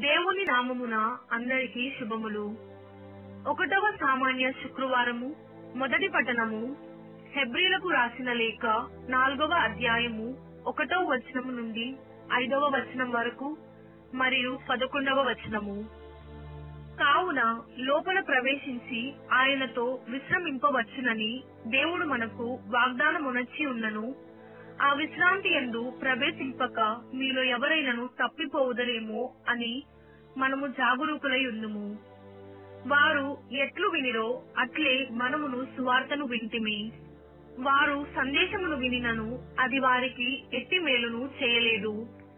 దేవుని నామమున అందరికీ శుభములు ఒకటవ సామాన్య శుక్రవారము మొదటి పట్టణము హెబ్రీలకు రాసిన లేఖ నాలుగవ అధ్యాయము ఒకటవ వచనము నుండి ఐదవ వచనం వరకు మరియు పదకొండవ వచనము కావున లోపల ప్రవేశించి ఆయనతో విశ్రమింపవచ్చునని దేవుడు మనకు వాగ్దానమునర్చి ఉన్నను ఆ విశ్రాంతి ఎందు ప్రవేశింపక మీలో ఎవరైనను తప్పిపోవుదరేమో అని మనము జాగరూకులై ఉందుము వారు ఎట్లు వినిరో అట్లే మనమును సువార్తను వింటిమి వారు సందేశమును వినినను అది వారికి ఎట్టి మేలును చేయలేదు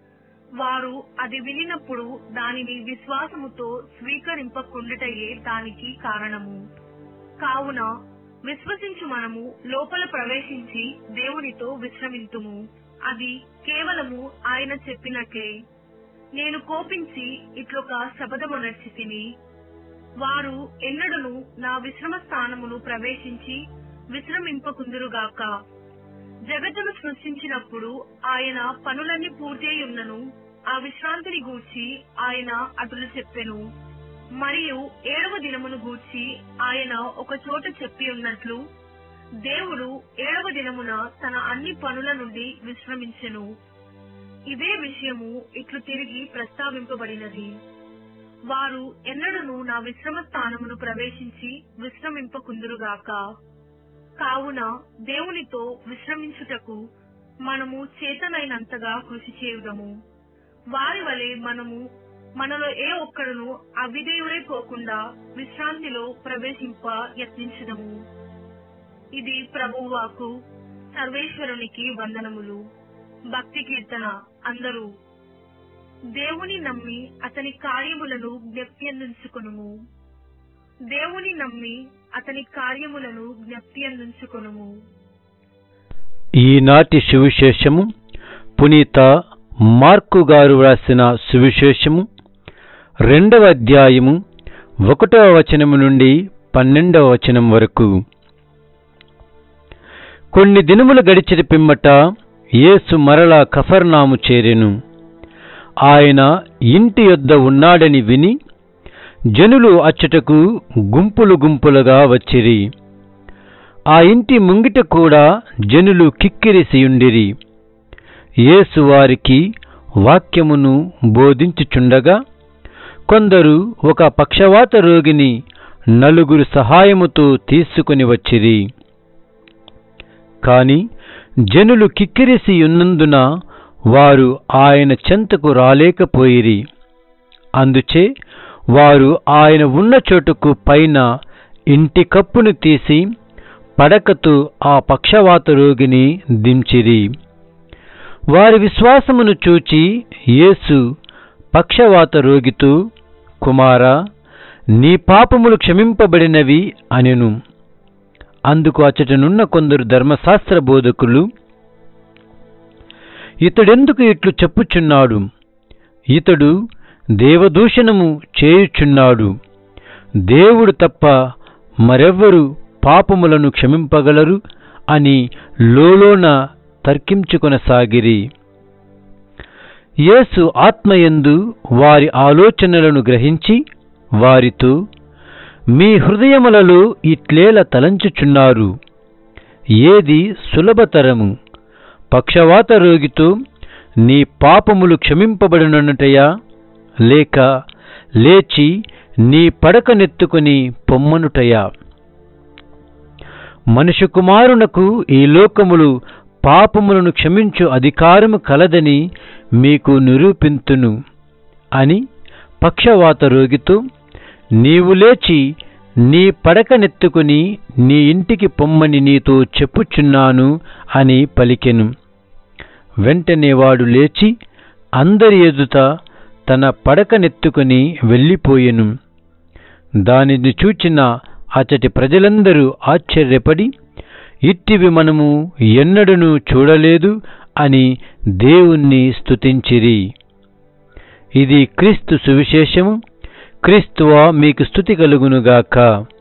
వారు అది వినినప్పుడు దానిని విశ్వాసముతో స్వీకరింపకుండుటయే దానికి కారణము కావున విశ్వసించు మనము లోపల ప్రవేశించి దేవునితో విశ్రమింతుము అది కేవలము ఆయన చెప్పినట్లే నేను కోపించి ఇట్లొక శబదమునర్చి తిని వారు ఎన్నడను నా విశ్రమ స్థానమును ప్రవేశించి విశ్రమింపకుందురుగాక జగత్తును సృష్టించినప్పుడు ఆయన పనులన్నీ పూర్తయియున్నను ఆ విశ్రాంతిని గూర్చి ఆయన అటులు చెప్పెను మరియు ఏడవ దినమును గూర్చి ఆయన ఒక చోట చెప్పి ఉన్నట్లు దేవుడు ఏడవ దినమున తన అన్ని పనుల నుండి విశ్రమించెను ఇదే విషయము ఇట్లు తిరిగి ప్రస్తావింపబడినది వారు ఎన్నడను నా విశ్రమ స్థానమును ప్రవేశించి విశ్రమింపకుందురుగాక కావున దేవునితో విశ్రమించుటకు మనము చేతనైనంతగా కృషి చేయుదము వారి వలె మనము మనలో ఏ ఒక్కడును అవిధేయుడై పోకుండా విశ్రాంతిలో ప్రవేశింప యత్నించుదము ఇది ప్రభువాకు సర్వేశ్వరునికి వందనములు భక్తి కీర్తన అందరూ దేవుని నమ్మి అతని కార్యములను జ్ఞప్తి దేవుని నమ్మి అతని కార్యములను జ్ఞప్తి అందించుకొనుము ఈనాటి సువిశేషము పునీత మార్కు గారు వ్రాసిన సువిశేషము రెండవ అధ్యాయము ఒకటవ వచనము నుండి పన్నెండవ వచనం వరకు కొన్ని దినములు గడిచిన పిమ్మట యేసు మరలా కఫర్నాము చేరెను ఆయన ఇంటి యొద్ద ఉన్నాడని విని జనులు అచ్చటకు గుంపులు గుంపులుగా వచ్చిరి ఆ ఇంటి ముంగిట కూడా జనులు కిక్కిరిసియుండిరి యేసు వారికి వాక్యమును బోధించుచుండగా కొందరు ఒక పక్షవాత రోగిని నలుగురు సహాయముతో తీసుకుని వచ్చిరి కాని జనులు కిక్కిరిసి ఉన్నందున వారు ఆయన చెంతకు రాలేకపోయిరి అందుచే వారు ఆయన ఉన్న చోటుకు పైన ఇంటి కప్పును తీసి పడకతో ఆ పక్షవాత రోగిని దించిరి వారి విశ్వాసమును చూచి యేసు పక్షవాత రోగితో కుమారా నీ పాపములు క్షమింపబడినవి అనెను అందుకు అచ్చటనున్న కొందరు ధర్మశాస్త్ర బోధకులు ఇతడెందుకు ఇట్లు చెప్పుచున్నాడు ఇతడు దేవదూషణము చేయుచున్నాడు దేవుడు తప్ప మరెవ్వరు పాపములను క్షమింపగలరు అని లోలోన తర్కించుకొనసాగిరి యేసు ఆత్మయందు వారి ఆలోచనలను గ్రహించి వారితో మీ హృదయములలో ఇట్లేల తలంచుచున్నారు ఏది సులభతరము పక్షవాత రోగితో నీ పాపములు క్షమింపబడినటయా లేక లేచి నీ పడకనెత్తుకుని పొమ్మనుటయా మనుషు కుమారునకు ఈ లోకములు పాపములను క్షమించు అధికారము కలదని మీకు నిరూపింతును అని పక్షవాత రోగితో నీవు లేచి నీ పడకనెత్తుకుని నీ ఇంటికి పొమ్మని నీతో చెప్పుచున్నాను అని పలికెను వెంటనే వాడు లేచి అందరి ఎదుట తన పడకనెత్తుకుని వెళ్ళిపోయెను దానిని చూచిన అచటి ప్రజలందరూ ఆశ్చర్యపడి ఇట్టివి మనము ఎన్నడూ చూడలేదు అని దేవుణ్ణి స్తుతించిరి ఇది క్రీస్తు సువిశేషము క్రీస్తువా మీకు స్థుతి కలుగునుగాక